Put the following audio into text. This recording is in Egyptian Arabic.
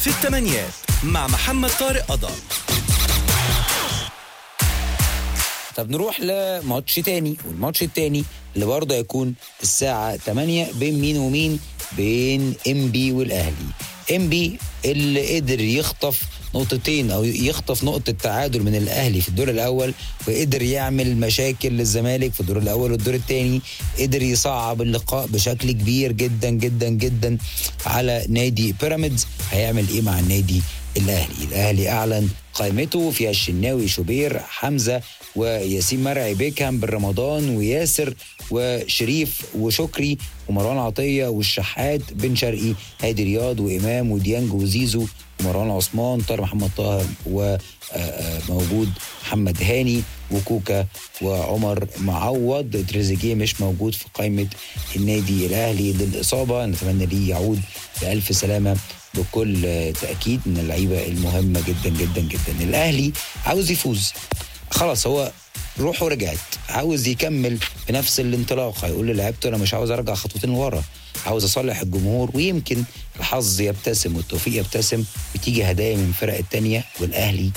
في الثمانيات مع محمد طارق قضا طب نروح لماتش تاني والماتش التاني اللي برضه هيكون الساعة 8 بين مين ومين بين ام بي والاهلي ام بي اللي قدر يخطف نقطتين او يخطف نقطة تعادل من الاهلي في الدور الاول وقدر يعمل مشاكل للزمالك في الدور الاول والدور الثاني قدر يصعب اللقاء بشكل كبير جدا جدا جدا على نادي بيراميدز هيعمل ايه مع النادي الاهلي الاهلي اعلن قائمته فيها الشناوي شوبير حمزه وياسين مرعي بيكهام بن رمضان وياسر وشريف وشكري ومروان عطيه والشحات بن شرقي هادي رياض وامام وديانج وزيزو ومروان عثمان طاهر محمد طاهر وموجود محمد هاني وكوكا وعمر معوض تريزيجيه مش موجود في قائمه النادي الاهلي للاصابه نتمنى ليه يعود بألف سلامه بكل تاكيد من اللعيبه المهمه جدا جدا جدا الاهلي عاوز يفوز خلاص هو روحه رجعت عاوز يكمل بنفس الانطلاق هيقول للاعيبته انا مش عاوز ارجع خطوتين لورا عاوز اصلح الجمهور ويمكن الحظ يبتسم والتوفيق يبتسم وتيجي هدايا من الفرق التانية والاهلي